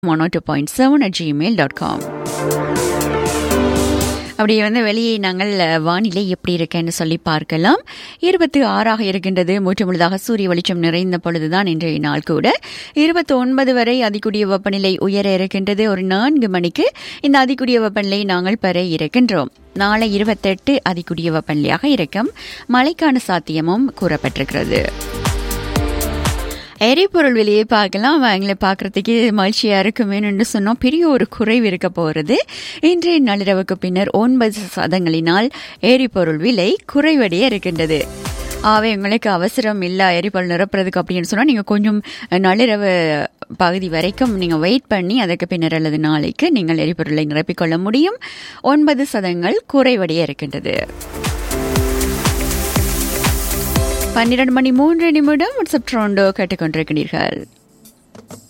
one two point seven at Gmail dot com அப்படியே வந்து வெளியே நாங்கள் வானிலை எப்படி இருக்குன்னு சொல்லி பார்க்கலாம் இருபத்தி ஆறாக இருக்கின்றது முற்று முழுதாக சூரிய வெளிச்சம் நிறைந்த பொழுதுதான் இன்றைய நாள் கூட இருபத்தி ஒன்பது வரை அதிகூடிய வெப்பநிலை உயர இருக்கின்றது ஒரு நான்கு மணிக்கு இந்த அதிகூடிய வெப்பநிலை நாங்கள் பெற இருக்கின்றோம் நாளை இருபத்தெட்டு அதிகூடிய வெப்பநிலையாக இருக்கும் மழைக்கான சாத்தியமும் கூறப்பட்டிருக்கிறது எரிபொருள் விலையை பார்க்கலாம் அவங்களை பார்க்கறதுக்கு மகிழ்ச்சியா இருக்குமேனு சொன்னோம் பெரிய ஒரு குறைவு இருக்க போகிறது இன்றைய நள்ளிரவுக்கு பின்னர் ஒன்பது சதங்களினால் எரிபொருள் விலை குறைவடைய இருக்கின்றது ஆகவே உங்களுக்கு அவசரம் இல்லை எரிபொருள் நிரப்புறதுக்கு அப்படின்னு சொன்னால் நீங்கள் கொஞ்சம் நள்ளிரவு பகுதி வரைக்கும் நீங்கள் வெயிட் பண்ணி அதற்கு பின்னர் அல்லது நாளைக்கு நீங்கள் எரிபொருளை நிரப்பிக்கொள்ள முடியும் ஒன்பது சதங்கள் குறைவடைய இருக்கின்றது பன்னிரண்டு மணி மூன்று நிமிடம் வாட்ஸ்அப் ட்ரோண்டோ கேட்டுக்கொண்டிருக்கிறீர்கள்